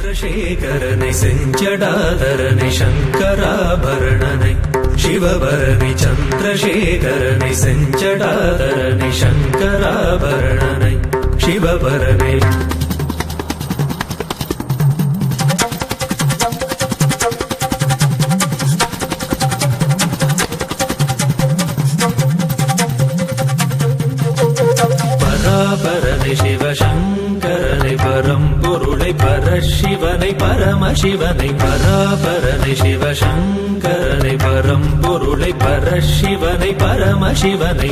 சந்திரசேகரனை செஞ்சடாதரனை சங்கராபரணனை சிவபரணி சந்திரசேகரனை செஞ்சடாதரனை சங்கராபரணனை சிவபரணை பராபரனை சிவசங்கரனை பரம்பொருளை பரசிவனை பரமசிவனை பராபரனை சிவசங்கரனை பரம்பொருளை பரசிவனை பரமசிவனை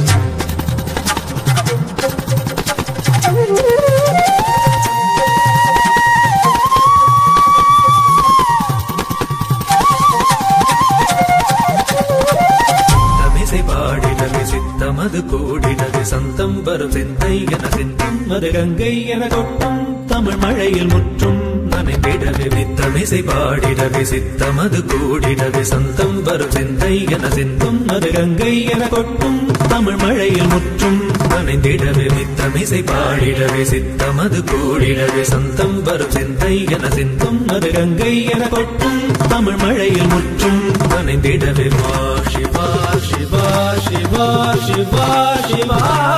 தமிசை பாடினது சித்தமது கூடினது சந்தம் வரும் செந்தை என சிந்தும் அது கங்கை என கொட்டும் தமிழ் மழையில் முற்றும் நனைந்திடவே வித்தமிசை பாடினது சித்தமது கூடினது சந்தம் வரும் செந்தை என சிந்தும் அது கங்கை என கொட்டும் தமிழ் மழையில் முற்றும் நனைந்திடவே வித்தமிசை பாடிடவே சித்தமது கூடிடவே சந்தம் வரும் செந்தை என சிந்தும் அது கங்கை என கொட்டும் தமிழ் மழையில் முற்றும் நனைந்திடவே வா சிவா சிவா சிவா சிவா சிவா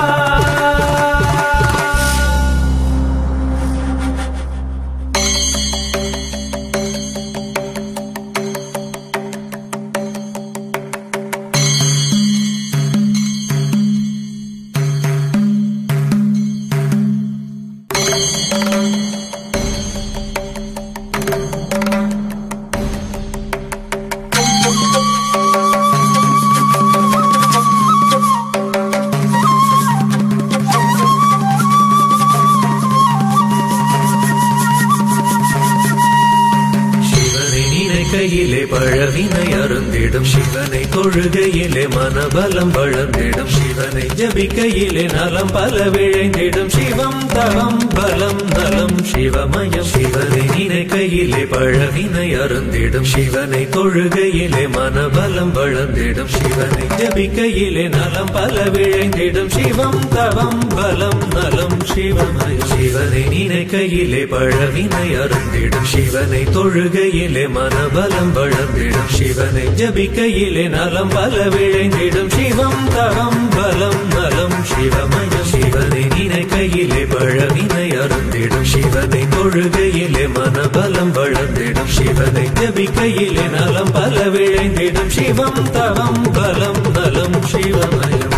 சிவனை நினைக்கையிலே பழவினை அருந்திடும் சிவனை தொழுகையிலே மனபலம் வளர்ந்திடும் சிவனை ஜபிக்கையிலே நலம் பல விழைந்திடும் சிவம் தவம் பலம் நலம் சிவமயம் சிவனை நினைக்கையிலே பழவினை அருந்திடும் சிவனை தொழுகையிலே மனபலம் வளர்ந்திடும் சிவனை ஜபிக்கையிலே நலம் பல விழைந்திடும் சிவம் தவம் பலம் நலம் சிவமயம் சிவனை நினைக்கையிலே பழவினை அருந்திடும் சிவனை தொழுகையிலே மனபலம் வளர்ந்திடும் சிவனை ஜபிக்கையிலே நலம் பல விழைந்திடும் சிவம் தவம் பலம் நலம் சிவமயம் சிவனை நினைக்கையிலே பழவினை அருந்திடும் சிவனை தொழுகையிலே மனபலம் வளர்ந்திடும் சிவனை ஜபிக்கையிலே நலம் பல விழைந்திடும் சிவம் தவம் பலம் நலம் சிவமயம்